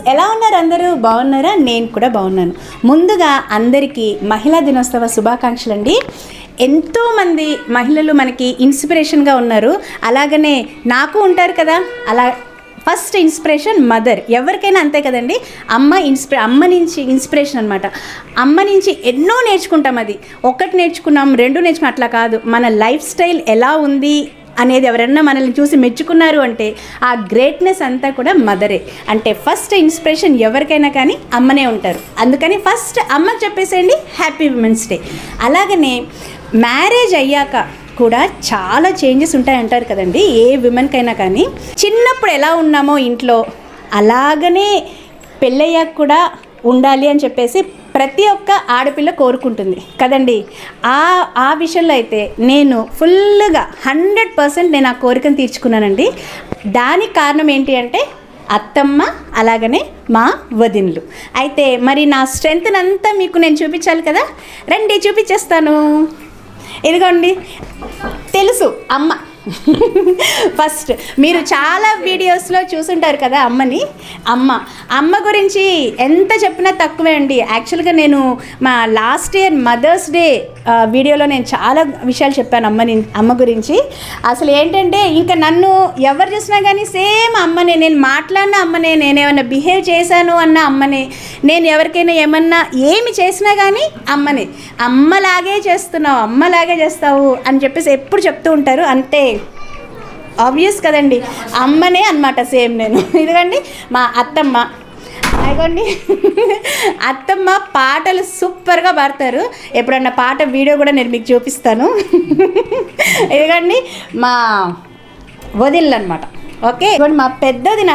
ఎలా ఉన్నారు అందరూ బాగున్నారా నేను కూడా బాగున్నాను ముందుగా అందరికీ మహిళా దినోత్సవ శుభాకాంక్షలు అండి ఎంతోమంది మహిళలు మనకి ఇన్స్పిరేషన్గా ఉన్నారు అలాగనే నాకు ఉంటారు కదా అలా ఫస్ట్ ఇన్స్పిరేషన్ మదర్ ఎవరికైనా అంతే కదండి అమ్మ ఇన్స్పిరే అమ్మ నుంచి ఇన్స్పిరేషన్ అనమాట అమ్మ నుంచి ఎన్నో నేర్చుకుంటాం అది ఒకటి నేర్చుకున్నాం రెండు నేర్చుకున్నాం అట్లా కాదు మన లైఫ్ స్టైల్ ఎలా ఉంది అనేది ఎవరన్నా మనల్ని చూసి మెచ్చుకున్నారు అంటే ఆ గ్రేట్నెస్ అంతా కూడా మదరే అంటే ఫస్ట్ ఇన్స్పిరేషన్ ఎవరికైనా కానీ అమ్మనే ఉంటారు అందుకని ఫస్ట్ అమ్మకి చెప్పేసేయండి హ్యాపీ విమెన్స్ డే అలాగనే మ్యారేజ్ అయ్యాక కూడా చాలా చేంజెస్ ఉంటాయంటారు కదండి ఏ విమెన్కైనా కానీ చిన్నప్పుడు ఎలా ఉన్నామో ఇంట్లో అలాగనే పెళ్ళయ్యాక కూడా ఉండాలి అని చెప్పేసి ప్రతి ఒక్క ఆడపిల్ల కోరుకుంటుంది కదండి ఆ ఆ విషయంలో అయితే నేను ఫుల్గా హండ్రెడ్ పర్సెంట్ నేను ఆ కోరికను తీర్చుకున్నానండి దానికి కారణం ఏంటి అంటే అత్తమ్మ అలాగనే మా వదిన్లు అయితే మరి నా స్ట్రెంగ్త్ అంతా మీకు నేను చూపించాలి కదా రండి చూపించేస్తాను ఇదిగోండి తెలుసు అమ్మ ఫస్ట్ మీరు చాలా వీడియోస్లో చూసుంటారు కదా అమ్మని అమ్మ అమ్మ గురించి ఎంత చెప్పినా తక్కువే అండి యాక్చువల్గా నేను మా లాస్ట్ ఇయర్ మదర్స్ డే వీడియోలో నేను చాలా విషయాలు చెప్పాను అమ్మని అమ్మ గురించి అసలు ఏంటంటే ఇంకా నన్ను ఎవరు చూసినా కానీ సేమ్ అమ్మనే నేను మాట్లాడిన అమ్మనే నేను ఏమైనా బిహేవ్ చేశాను అన్న అమ్మనే నేను ఎవరికైనా ఏమన్నా ఏమి చేసినా కానీ అమ్మనే అమ్మలాగే చేస్తున్నావు అమ్మలాగే చేస్తావు అని చెప్పేసి ఎప్పుడు చెప్తూ ఉంటారు అంతే ఆబ్వియస్ కదండి అమ్మనే అనమాట సేమ్ నేను ఇదిగండి మా అత్తమ్మ అదిగోండి అత్తమ్మ పాటలు సూపర్గా పాడతారు ఎప్పుడన్నా పాట వీడియో కూడా నేను మీకు చూపిస్తాను ఇదిగోండి మా వదిళ్ళు అనమాట ఓకే ఇదిగోండి మా పెద్దదిన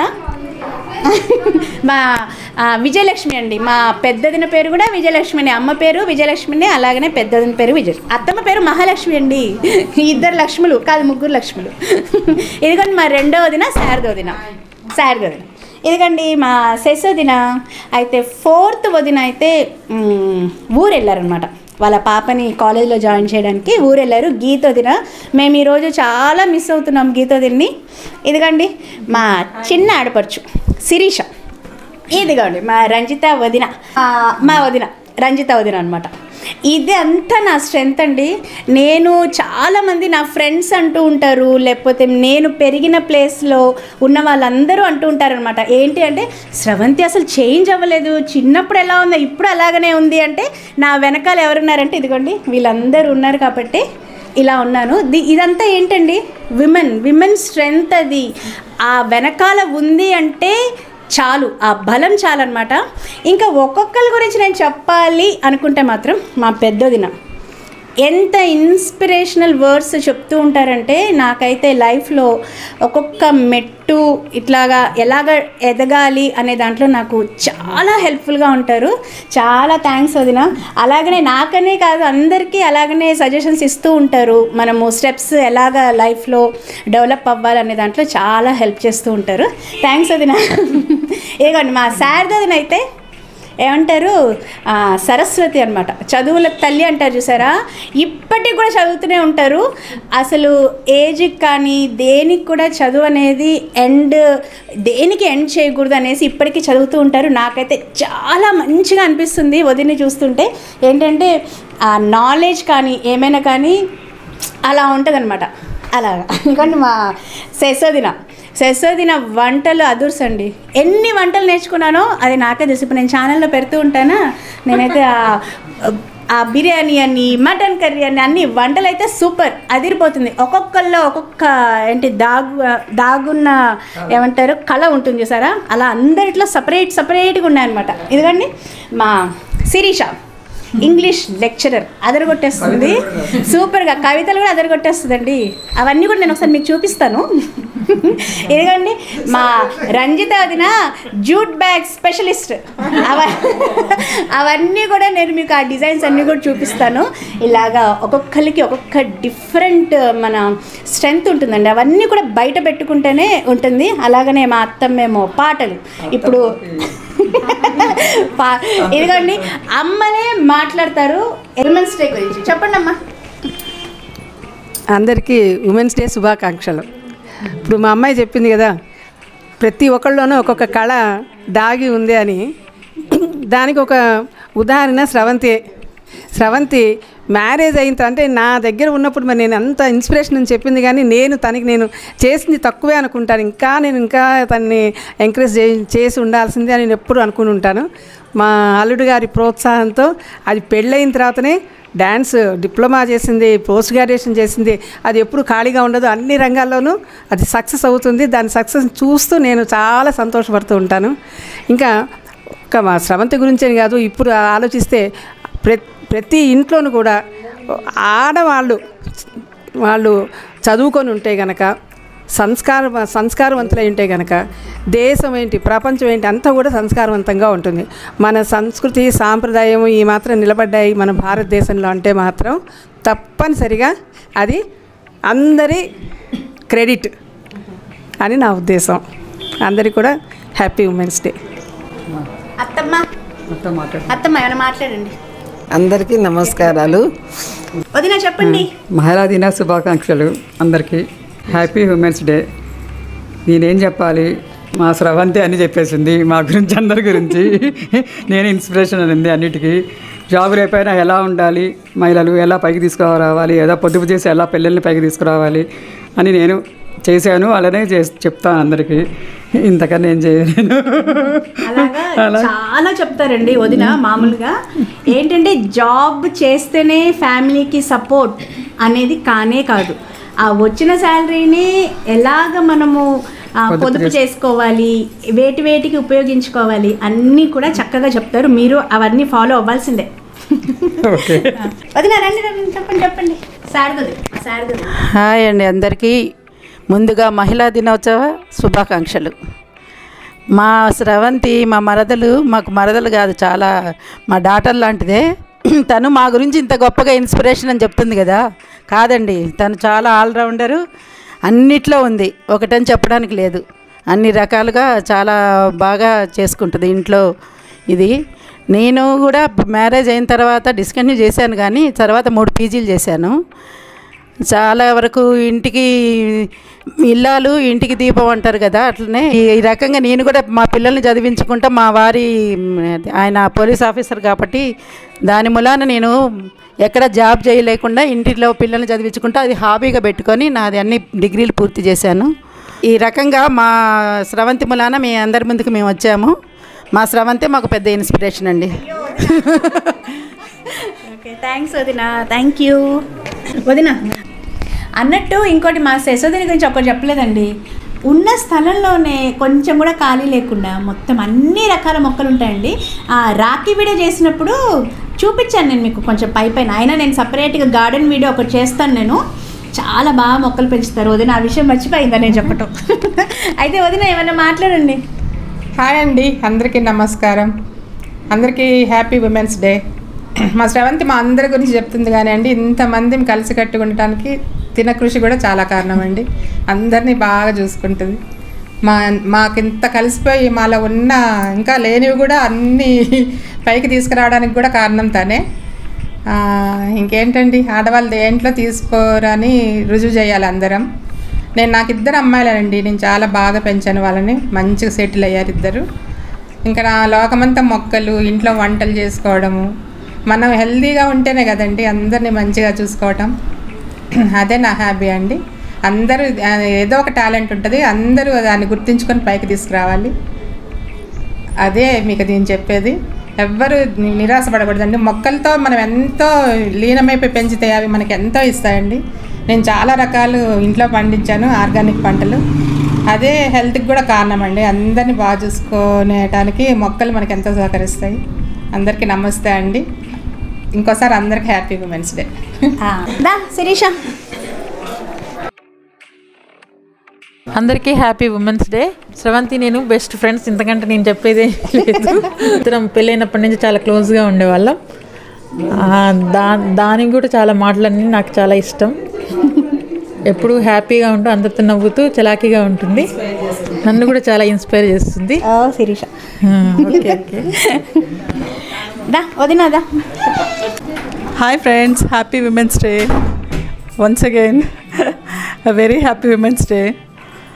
మా ఆ, విజయలక్ష్మి అండి మా పెద్దదిన పేరు కూడా విజయలక్ష్మిని అమ్మ పేరు విజయలక్ష్మిని అలాగనే పెద్దదిన పేరు విజయ అత్తమ్మ పేరు మహాలక్ష్మి అండి ఇద్దరు లక్ష్ములు కాదు ముగ్గురు లక్ష్ములు ఇదిగోండి మా రెండో వదిన శారదో వదిన శారదో వదిన ఇదిగండి మా శశోదిన అయితే ఫోర్త్ వదిన అయితే మ్, ఊరు వెళ్ళారనమాట వాళ్ళ పాపని కాలేజ్లో జాయిన్ చేయడానికి ఊరు వెళ్ళారు గీతోదిన మేము ఈరోజు చాలా మిస్ అవుతున్నాం గీతోదిన్ని ఇదిగండి మా చిన్న ఆడపడుచు శిరీష ఇదిగోండి మా రంజిత వదిన ఆ, మా వదిన రంజిత వదిన అనమాట ఇది అంతా నా స్ట్రెంత్ అండి నేను చాలామంది నా ఫ్రెండ్స్ అంటూ ఉంటారు లేకపోతే నేను పెరిగిన ప్లేస్లో ఉన్న వాళ్ళందరూ అంటూ ఉంటారనమాట ఏంటి అంటే స్రవంతి అసలు చేంజ్ అవ్వలేదు చిన్నప్పుడు ఎలా ఉందో ఇప్పుడు అలాగనే ఉంది అంటే నా వెనకాల ఎవరున్నారంటే ఇదిగోండి వీళ్ళందరూ ఉన్నారు కాబట్టి ఇలా ఉన్నాను ది ఇదంతా ఏంటండి విమెన్ విమెన్ స్ట్రెంగ్త్ అది ఆ వెనకాల ఉంది అంటే చాలు ఆ బలం చాలన్నమాట ఇంకా ఒక్కొక్కరి గురించి నేను చెప్పాలి అనుకుంటే మాత్రం మా పెద్దదిన ఎంత ఇన్స్పిరేషనల్ వర్డ్స్ చెప్తూ ఉంటారంటే నాకైతే లైఫ్లో ఒక్కొక్క మెట్టు ఇట్లాగా ఎలాగ ఎదగాలి అనే దాంట్లో నాకు చాలా హెల్ప్ఫుల్గా ఉంటారు చాలా థ్యాంక్స్ వదిన అలాగనే నాకనే కాదు అందరికీ అలాగనే సజెషన్స్ ఇస్తూ ఉంటారు మనము స్టెప్స్ ఎలాగ లైఫ్లో డెవలప్ అవ్వాలి అనే దాంట్లో చాలా హెల్ప్ చేస్తూ ఉంటారు థ్యాంక్స్ వదిన ఇదిగోండి మా శారదదిన అయితే ఏమంటారు ఆ, సరస్వతి అనమాట చదువుల తల్లి అంటారు చూసారా ఇప్పటికి కూడా చదువుతూనే ఉంటారు అసలు ఏజ్కి కానీ దేనికి కూడా చదువు అనేది ఎండ్ దేనికి ఎండ్ చేయకూడదు అనేసి ఇప్పటికీ చదువుతూ ఉంటారు నాకైతే చాలా మంచిగా అనిపిస్తుంది వదిని చూస్తుంటే ఏంటంటే ఆ నాలెడ్జ్ కానీ ఏమైనా కానీ అలా ఉంటుంది అలాగా ఎందుకంటే మా శశోదిన శశోదిన వంటలు అదుర్స్ అండి ఎన్ని వంటలు నేర్చుకున్నానో అది నాకే తెలుసు ఇప్పుడు నేను ఛానల్లో పెడుతూ ఉంటానా నేనైతే ఆ- ఆ బిర్యానీ అని మటన్ కర్రీ అని అన్ని వంటలు అయితే సూపర్ అదిరిపోతుంది ఒక్కొక్కళ్ళు ఒక్కొక్క ఏంటి దాగు దాగున్న ఏమంటారు కళ ఉంటుంది చూసారా అలా అందరిట్లో సపరేట్ సపరేట్గా ఉన్నాయన్నమాట ఇదిగండి మా శిరీష ఇంగ్లీష్ లెక్చరర్ అదరగొట్టేస్తుంది సూపర్గా కవితలు కూడా అదరగొట్టేస్తుందండి అవన్నీ కూడా నేను ఒకసారి మీకు చూపిస్తాను ఇదిగోండి మా రంజిత వదిన జూట్ బ్యాగ్ స్పెషలిస్ట్ అవ అవన్నీ కూడా నేను మీకు ఆ డిజైన్స్ అన్నీ కూడా చూపిస్తాను ఇలాగా ఒక్కొక్కరికి ఒక్కొక్క డిఫరెంట్ మన స్ట్రెంగ్త్ ఉంటుందండి అవన్నీ కూడా బయట పెట్టుకుంటేనే ఉంటుంది అలాగనే మా అత్తమ్మేమో పాటలు ఇప్పుడు పా- ఇదిగోండి అమ్మనే మాట్లాడతారు ఎలిమెంట్స్ డే గురించి చెప్పండి అమ్మా అందరికీ ఉమెన్స్ డే శుభాకాంక్షలు ఇప్పుడు మా అమ్మాయి చెప్పింది కదా ప్రతి ఒక్కళ్ళలోనూ ఒక్కొక్క కళ దాగి ఉంది అని దానికి ఒక ఉదాహరణ స్రవంతి స్రవంతి మ్యారేజ్ అయిన తర్వాత అంటే నా దగ్గర ఉన్నప్పుడు మరి నేను అంత ఇన్స్పిరేషన్ అని చెప్పింది కానీ నేను తనకి నేను చేసింది తక్కువే అనుకుంటాను ఇంకా నేను ఇంకా తనని ఎంకరేజ్ చే చేసి ఉండాల్సిందే అని నేను ఎప్పుడు అనుకుని ఉంటాను మా అల్లుడు గారి ప్రోత్సాహంతో అది పెళ్ళయిన తర్వాతనే డ్యాన్స్ డిప్లొమా చేసింది పోస్ట్ గ్రాడ్యుయేషన్ చేసింది అది ఎప్పుడు ఖాళీగా ఉండదు అన్ని రంగాల్లోనూ అది సక్సెస్ అవుతుంది దాని సక్సెస్ చూస్తూ నేను చాలా సంతోషపడుతూ ఉంటాను ఇంకా ఒక మా స్రవంతి గురించే కాదు ఇప్పుడు ఆలోచిస్తే ప్ర ప్రతి ఇంట్లోనూ కూడా ఆడవాళ్ళు వాళ్ళు చదువుకొని ఉంటే గనక సంస్కార సంస్కారవంతులై ఉంటే గనక దేశం ఏంటి ప్రపంచం ఏంటి అంతా కూడా సంస్కారవంతంగా ఉంటుంది మన సంస్కృతి సాంప్రదాయం ఈ మాత్రం నిలబడ్డాయి మన భారతదేశంలో అంటే మాత్రం తప్పనిసరిగా అది అందరి క్రెడిట్ అని నా ఉద్దేశం అందరికీ కూడా హ్యాపీ ఉమెన్స్ డే అత్తమ్మ అత్తమ్మ ఏమైనా మాట్లాడండి అందరికీ నమస్కారాలు వదిన చెప్పండి మహిళా దిన శుభాకాంక్షలు అందరికీ హ్యాపీ ఉమెన్స్ డే నేనేం చెప్పాలి మా స్రవంతి అని చెప్పేసింది మా గురించి అందరి గురించి నేను ఇన్స్పిరేషన్ అనింది అన్నిటికీ జాబ్ రేపైనా ఎలా ఉండాలి మహిళలు ఎలా పైకి తీసుకురావాలి ఎలా పొదుపు చేసి ఎలా పిల్లల్ని పైకి తీసుకురావాలి అని నేను చేశాను అలానే చేసి చెప్తాను అందరికీ ఇంతకన్నా ఏం చేయలేను అలాగా చాలా చెప్తారండి వదిన మామూలుగా ఏంటంటే జాబ్ చేస్తేనే ఫ్యామిలీకి సపోర్ట్ అనేది కానే కాదు ఆ వచ్చిన శాలరీని ఎలాగ మనము ఆ, పొదుపు చేసుకోవాలి వేటి వేటికి ఉపయోగించుకోవాలి అన్నీ కూడా చక్కగా చెప్తారు మీరు అవన్నీ ఫాలో అవ్వాల్సిందే ఓకే వదిన రండి రండి చెప్పండి చెప్పండి శారదది శారదది హాయ్ అండి అందరికీ ముందుగా మహిళా దినోత్సవ శుభాకాంక్షలు మా స్రవంతి మా మరదలు మాకు మరదలు కాదు చాలా మా డాటర్ లాంటిదే తను మా గురించి ఇంత గొప్పగా ఇన్స్పిరేషన్ అని చెప్తుంది కదా కాదండి తను చాలా ఆల్రౌండరు అన్నిట్లో ఉంది ఒకటని చెప్పడానికి లేదు అన్ని రకాలుగా చాలా బాగా చేసుకుంటుంది ఇంట్లో ఇది నేను కూడా మ్యారేజ్ అయిన తర్వాత డిస్కంటిన్యూ చేశాను కానీ తర్వాత మూడు పీజీలు చేశాను చాలా వరకు ఇంటికి ఇల్లాలు ఇంటికి దీపం అంటారు కదా అట్లనే ఈ- ఈ రకంగా నేను కూడా మా పిల్లల్ని చదివించుకుంటా మా వారి మ్, ఆయన పోలీస్ ఆఫీసర్ కాబట్టి దాని మూలాన నేను ఎక్కడ జాబ్ చేయలేకుండా ఇంటిలో పిల్లల్ని చదివించుకుంటా అది హాబీగా పెట్టుకొని నాది అన్ని డిగ్రీలు పూర్తి చేశాను ఈ రకంగా మా స్రవంతి మూలాన మీ అందరి ముందుకు మేము వచ్చాము మా స్రవంతి మాకు పెద్ద ఇన్స్పిరేషన్ అండి ఓకే థ్యాంక్స్ వదిన థ్యాంక్ యూ వదిన అన్నట్టు ఇంకోటి మా శశోదిని గురించి ఒకటి చెప్పలేదండి ఉన్న స్థలంలోనే కొంచెం కూడా ఖాళీ లేకుండా మొత్తం అన్ని రకాల మొక్కలు ఉంటాయండి ఆ రాఖీ వీడియో చేసినప్పుడు చూపించాను నేను మీకు కొంచెం పై పైన అయినా నేను సపరేట్గా గార్డెన్ వీడియో ఒకటి చేస్తాను నేను చాలా బాగా మొక్కలు పెంచుతారు వదిన ఆ విషయం మర్చిపోయిందా నేను చెప్పటం అయితే వదిన ఏమైనా మాట్లాడండి హాయ్ అండి అందరికీ నమస్కారం అందరికీ హ్యాపీ ఉమెన్స్ డే మా శ్రవంతి మా అందరి గురించి చెప్తుంది కానీ అండి ఇంతమందిని కలిసి కట్టుకు ఉండటానికి తిన కృషి కూడా చాలా కారణం అండి అందరినీ బాగా చూసుకుంటుంది మా మాకు ఇంత కలిసిపోయి మాలో ఉన్న ఇంకా లేనివి కూడా అన్నీ పైకి తీసుకురావడానికి కూడా కారణం తనే ఆ, ఇంకేంటండి ఆడవాళ్ళు దేంట్లో తీసుకోరని రుజువు చేయాలి అందరం నేను నాకు ఇద్దరు అమ్మాయిలేనండి నేను చాలా బాగా పెంచాను వాళ్ళని మంచిగా సెటిల్ అయ్యారు ఇద్దరు ఇంకా నా లోకమంతా మొక్కలు ఇంట్లో వంటలు చేసుకోవడము మనం హెల్తీగా ఉంటేనే కదండి అందరినీ మంచిగా చూసుకోవటం అదే నా హ్యాపీ అండి అందరూ ఆ, ఏదో ఒక టాలెంట్ ఉంటుంది అందరూ దాన్ని గుర్తించుకొని పైకి తీసుకురావాలి అదే మీకు నేను చెప్పేది ఎవ్వరు ని- నిరాశపడకూడదండి మొక్కలతో మనం ఎంతో లీనమైపోయి పెంచితే అవి మనకి ఎంతో ఇస్తాయండి నేను చాలా రకాలు ఇంట్లో పండించాను ఆర్గానిక్ పంటలు అదే హెల్త్కి కూడా కారణం అండి అందరినీ బాగా చూసుకునేటానికి మొక్కలు మనకి ఎంతో సహకరిస్తాయి అందరికీ నమస్తే అండి ఇంకోసారి అందరికి హ్యాపీ ఉమెన్స్ డే ఆ, దా శిరీష అందరికీ హ్యాపీ ఉమెన్స్ డే స్రవంతి నేను బెస్ట్ ఫ్రెండ్స్ ఇంతకంటే నేను చెప్పేదే లేదు ఇద్దరం పెళ్ళైనప్పటి నుంచి చాలా క్లోజ్గా ఉండేవాళ్ళం ఆ, దా దానికి కూడా చాలా మాటలన్నీ నాకు చాలా ఇష్టం ఎప్పుడూ హ్యాపీగా ఉంటూ అందరితో నవ్వుతూ చలాకీగా ఉంటుంది నన్ను కూడా చాలా ఇన్స్పైర్ చేస్తుంది ఓ శిరీష ఆ, ఓకే ఓకే దా వదినా దా Hi friends, happy Women's Day. Once again, a very happy Women's Day.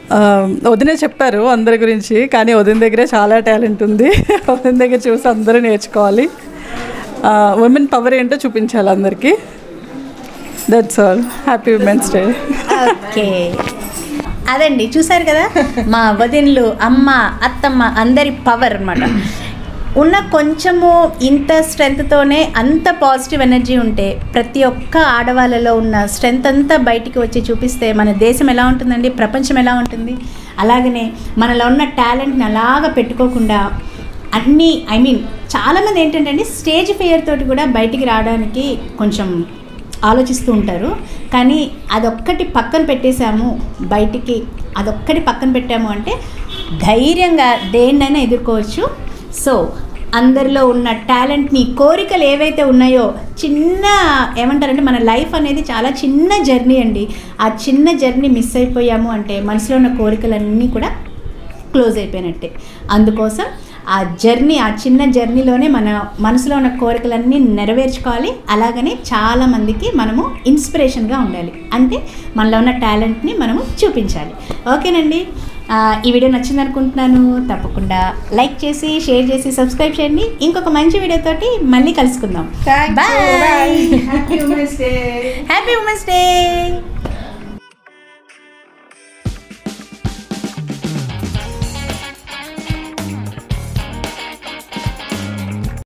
ఆ, వదినే చెప్పారు అందరి గురించి కానీ వదిన దగ్గరే చాలా టాలెంట్ ఉంది వదిన దగ్గర చూసి అందరూ నేర్చుకోవాలి ఉమెన్ పవర్ ఏంటో చూపించాలి అందరికీ that's all happy women's day okay అదండి చూసారు కదా మా వదిన్లు అమ్మ అత్తమ్మ అందరి పవర్ అన్నమాట ఉన్న కొంచెము ఇంత స్ట్రెంగ్త్తోనే అంత పాజిటివ్ ఎనర్జీ ఉంటే ప్రతి ఒక్క ఆడవాళ్ళలో ఉన్న స్ట్రెంగ్త్ అంతా బయటికి వచ్చి చూపిస్తే మన దేశం ఎలా ఉంటుందండి ప్రపంచం ఎలా ఉంటుంది అలాగనే మనలో ఉన్న టాలెంట్ని అలాగ పెట్టుకోకుండా అన్నీ ఐ మీన్ చాలామంది ఏంటంటే అండి స్టేజ్ ఫియర్ తోటి కూడా బయటికి రావడానికి కొంచెం ఆలోచిస్తూ ఉంటారు కానీ అదొక్కటి పక్కన పెట్టేశాము బయటికి అదొక్కటి పక్కన పెట్టాము అంటే ధైర్యంగా దేన్నైనా ఎదుర్కోవచ్చు సో అందరిలో ఉన్న టాలెంట్ని కోరికలు ఏవైతే ఉన్నాయో చిన్న ఏమంటారంటే మన లైఫ్ అనేది చాలా చిన్న జర్నీ అండి ఆ చిన్న జర్నీ మిస్ అయిపోయాము అంటే మనసులో ఉన్న కోరికలన్నీ కూడా క్లోజ్ అయిపోయినట్టే అందుకోసం ఆ జర్నీ ఆ చిన్న జర్నీలోనే మన మనసులో ఉన్న కోరికలన్నీ నెరవేర్చుకోవాలి అలాగనే చాలామందికి మనము ఇన్స్పిరేషన్గా ఉండాలి అంటే మనలో ఉన్న టాలెంట్ని మనము చూపించాలి ఓకేనండి ఆ, ఈ వీడియో నచ్చింది అనుకుంటున్నాను తప్పకుండా లైక్ చేసి షేర్ చేసి సబ్స్క్రైబ్ చేయండి ఇంకొక మంచి వీడియోతోటి మళ్ళీ కలుసుకుందాం Thank you. Bye Bye. Happy women's day